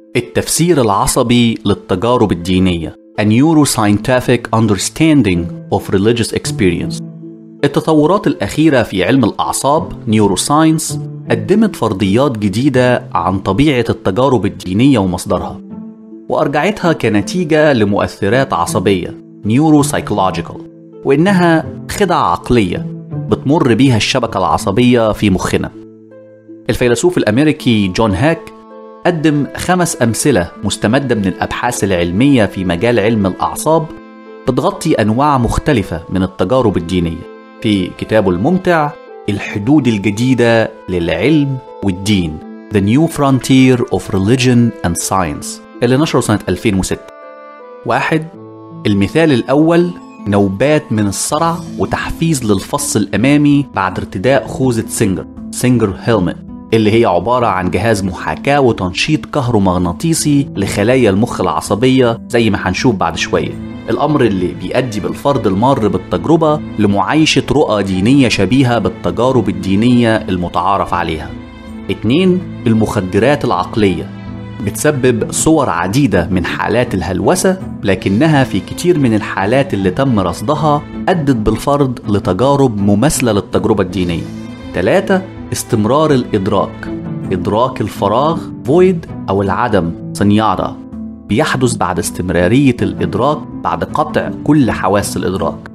التفسير العصبي للتجارب الدينية A Neuroscientific Understanding of Religious Experience التطورات الأخيرة في علم الأعصاب نيوروساينس قدمت فرضيات جديدة عن طبيعة التجارب الدينية ومصدرها وأرجعتها كنتيجة لمؤثرات عصبية نيوروسايكولوجيكال وإنها خدع عقلية بتمر بيها الشبكة العصبية في مخنا الفيلسوف الأمريكي جون هاك قدم خمس أمثلة مستمدة من الأبحاث العلمية في مجال علم الأعصاب بتغطي أنواع مختلفة من التجارب الدينية في كتابه الممتع الحدود الجديدة للعلم والدين The New Frontier of Religion and Science اللي نشره سنة 2006 واحد المثال الأول نوبات من الصرع وتحفيز للفص الأمامي بعد ارتداء خوذة سينجر سينجر هيلمت اللي هي عبارة عن جهاز محاكاة وتنشيط كهرومغناطيسي لخلايا المخ العصبية زي ما هنشوف بعد شوية الأمر اللي بيؤدي بالفرد المار بالتجربة لمعايشة رؤى دينية شبيهة بالتجارب الدينية المتعارف عليها اتنين المخدرات العقلية بتسبب صور عديدة من حالات الهلوسة لكنها في كتير من الحالات اللي تم رصدها أدت بالفرد لتجارب مماثلة للتجربة الدينية ثلاثة استمرار الإدراك إدراك الفراغ فويد أو العدم سنيارة بيحدث بعد استمرارية الإدراك بعد قطع كل حواس الإدراك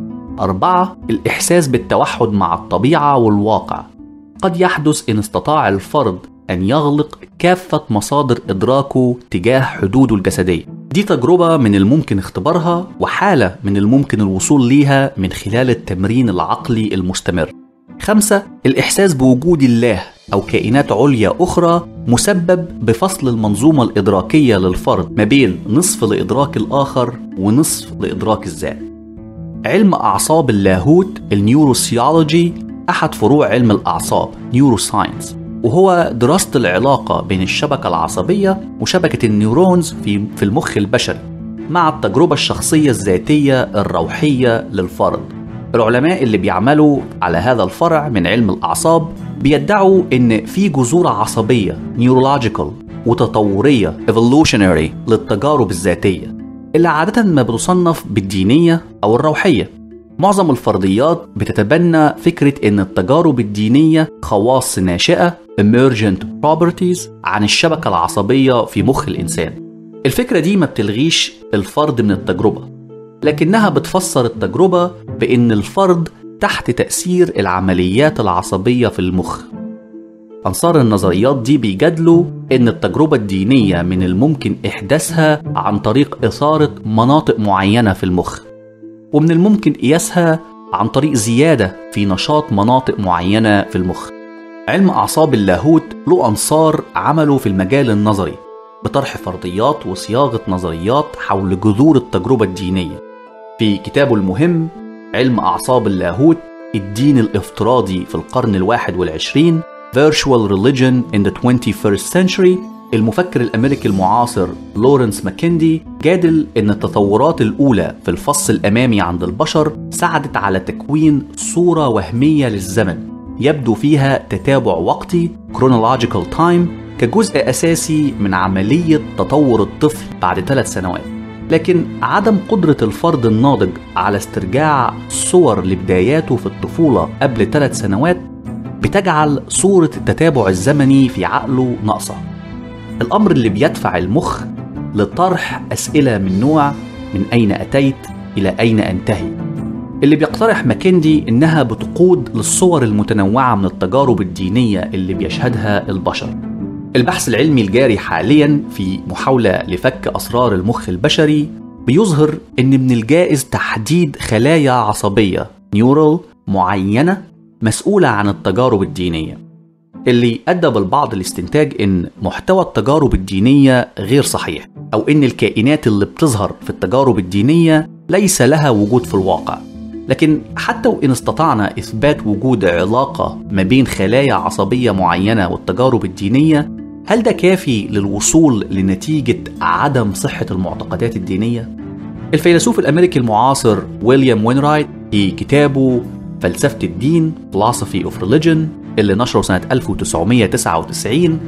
أربعة الإحساس بالتوحد مع الطبيعة والواقع قد يحدث إن استطاع الفرد أن يغلق كافة مصادر إدراكه تجاه حدوده الجسدية دي تجربة من الممكن اختبارها وحالة من الممكن الوصول ليها من خلال التمرين العقلي المستمر خمسة الإحساس بوجود الله أو كائنات عليا أخرى مسبب بفصل المنظومة الإدراكية للفرد ما بين نصف لإدراك الآخر ونصف لإدراك الذات علم أعصاب اللاهوت النيوروسيولوجي أحد فروع علم الأعصاب نيوروساينس وهو دراسة العلاقة بين الشبكة العصبية وشبكة النيورونز في في المخ البشري مع التجربة الشخصية الذاتية الروحية للفرد العلماء اللي بيعملوا على هذا الفرع من علم الأعصاب بيدعوا إن في جذور عصبية نيورولوجيكال وتطورية evolutionary للتجارب الذاتية اللي عادة ما بتصنف بالدينية أو الروحية معظم الفرضيات بتتبنى فكرة إن التجارب الدينية خواص ناشئة emergent properties عن الشبكة العصبية في مخ الإنسان الفكرة دي ما بتلغيش الفرد من التجربة لكنها بتفسر التجربة بإن الفرد تحت تأثير العمليات العصبية في المخ أنصار النظريات دي بيجادلوا إن التجربة الدينية من الممكن إحداثها عن طريق إثارة مناطق معينة في المخ ومن الممكن قياسها عن طريق زيادة في نشاط مناطق معينة في المخ علم أعصاب اللاهوت له أنصار عملوا في المجال النظري بطرح فرضيات وصياغة نظريات حول جذور التجربة الدينية في كتابه المهم علم أعصاب اللاهوت الدين الافتراضي في القرن الواحد والعشرين Virtual Religion in the 21st Century المفكر الأمريكي المعاصر لورنس ماكندي جادل إن التطورات الأولى في الفص الأمامي عند البشر ساعدت على تكوين صورة وهمية للزمن يبدو فيها تتابع وقتي chronological time كجزء أساسي من عملية تطور الطفل بعد ثلاث سنوات لكن عدم قدرة الفرد الناضج على استرجاع صور لبداياته في الطفولة قبل ثلاث سنوات بتجعل صورة التتابع الزمني في عقله ناقصة الأمر اللي بيدفع المخ لطرح أسئلة من نوع من أين أتيت إلى أين أنتهي اللي بيقترح ماكندي إنها بتقود للصور المتنوعة من التجارب الدينية اللي بيشهدها البشر البحث العلمي الجاري حاليا في محاولة لفك أسرار المخ البشري بيظهر إن من الجائز تحديد خلايا عصبية نيورال معينة مسؤولة عن التجارب الدينية اللي أدى بالبعض لاستنتاج إن محتوى التجارب الدينية غير صحيح أو إن الكائنات اللي بتظهر في التجارب الدينية ليس لها وجود في الواقع لكن حتى وإن استطعنا إثبات وجود علاقة ما بين خلايا عصبية معينة والتجارب الدينية هل ده كافي للوصول لنتيجة عدم صحة المعتقدات الدينية؟ الفيلسوف الأمريكي المعاصر ويليام وينرايت في كتابه فلسفة الدين Philosophy of Religion اللي نشره سنة 1999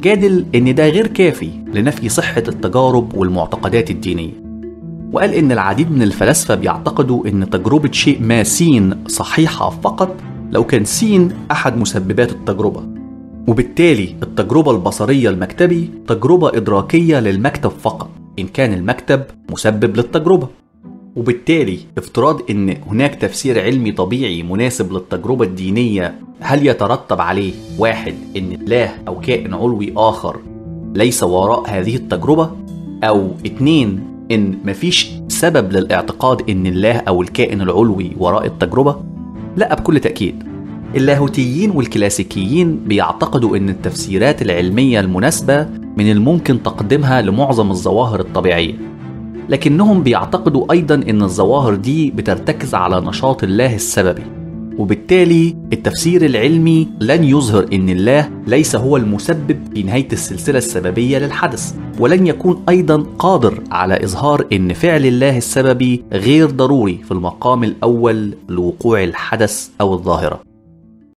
جادل إن ده غير كافي لنفي صحة التجارب والمعتقدات الدينية وقال إن العديد من الفلاسفة بيعتقدوا إن تجربة شيء ما سين صحيحة فقط لو كان سين أحد مسببات التجربة وبالتالي التجربة البصرية المكتبي تجربة إدراكية للمكتب فقط إن كان المكتب مسبب للتجربة وبالتالي افتراض ان هناك تفسير علمي طبيعي مناسب للتجربة الدينية هل يترتب عليه واحد ان الله او كائن علوي اخر ليس وراء هذه التجربة او اتنين ان مفيش سبب للاعتقاد ان الله او الكائن العلوي وراء التجربة لا بكل تأكيد اللاهوتيين والكلاسيكيين بيعتقدوا ان التفسيرات العلمية المناسبة من الممكن تقديمها لمعظم الظواهر الطبيعية لكنهم بيعتقدوا أيضا أن الظواهر دي بترتكز على نشاط الله السببي وبالتالي التفسير العلمي لن يظهر أن الله ليس هو المسبب في نهاية السلسلة السببية للحدث ولن يكون أيضا قادر على إظهار أن فعل الله السببي غير ضروري في المقام الأول لوقوع الحدث أو الظاهرة